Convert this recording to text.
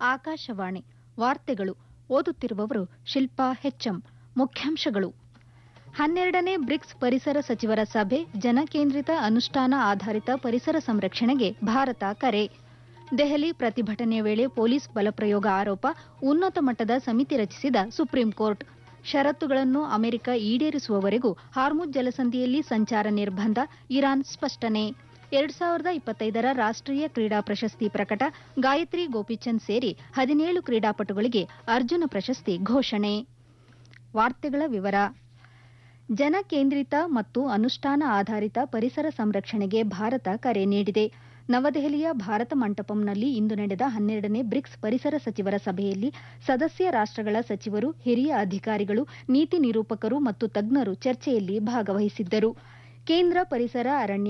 ಆಕಾಶವಾಣಿ ವಾರ್ತೆಗಳು ಓದುತ್ತಿರುವವರು ಶಿಲ್ಪಾ ಹೆಚ್ಎಂ ಮುಖ್ಯಾಂಶಗಳು ಹನ್ನೆರಡನೇ ಬ್ರಿಕ್ಸ್ ಪರಿಸರ ಸಚಿವರ ಸಭೆ ಜನಕೇಂದ್ರಿತ ಅನುಷ್ಠಾನ ಆಧಾರಿತ ಪರಿಸರ ಸಂರಕ್ಷಣೆಗೆ ಭಾರತ ಕರೆ ದೆಹಲಿ ಪ್ರತಿಭಟನೆ ವೇಳೆ ಪೊಲೀಸ್ ಬಲಪ್ರಯೋಗ ಆರೋಪ ಉನ್ನತ ಮಟ್ಟದ ಸಮಿತಿ ರಚಿಸಿದ ಸುಪ್ರೀಂ ಕೋರ್ಟ್ ಷರತ್ತುಗಳನ್ನು ಅಮೆರಿಕ ಈಡೇರಿಸುವವರೆಗೂ ಹಾರ್ಮುಜ್ ಜಲಸಂಧಿಯಲ್ಲಿ ಸಂಚಾರ ನಿರ್ಬಂಧ ಇರಾನ್ ಸ್ಪಷ್ಟನೆ ಎರಡ್ ಸಾವಿರದ ಇಪ್ಪತ್ತೈದರ ರಾಷ್ಟೀಯ ಕ್ರೀಡಾ ಪ್ರಶಸ್ತಿ ಪ್ರಕಟ ಗಾಯತ್ರಿ ಗೋಪಿಚಂದ್ ಸೇರಿ ಹದಿನೇಳು ಕ್ರೀಡಾಪಟುಗಳಿಗೆ ಅರ್ಜುನ ಪ್ರಶಸ್ತಿ ಘೋಷಣೆ ವಾರ್ತೆಗಳ ವಿವರ ಜನಕೇಂದ್ರಿತ ಮತ್ತು ಅನುಷ್ಠಾನ ಆಧಾರಿತ ಪರಿಸರ ಸಂರಕ್ಷಣೆಗೆ ಭಾರತ ಕರೆ ನೀಡಿದೆ ನವದೆಹಲಿಯ ಭಾರತ ಮಂಟಪಂನಲ್ಲಿ ಇಂದು ನಡೆದ ಹನ್ನೆರಡನೇ ಬ್ರಿಕ್ಸ್ ಪರಿಸರ ಸಚಿವರ ಸಭೆಯಲ್ಲಿ ಸದಸ್ಯ ರಾಷ್ಟಗಳ ಸಚಿವರು ಹಿರಿಯ ಅಧಿಕಾರಿಗಳು ನೀತಿ ನಿರೂಪಕರು ಮತ್ತು ತಜ್ಞರು ಚರ್ಚೆಯಲ್ಲಿ ಭಾಗವಹಿಸಿದ್ದರು ಕೇಂದ್ರ ಪರಿಸರ ಅರಣ್ಯ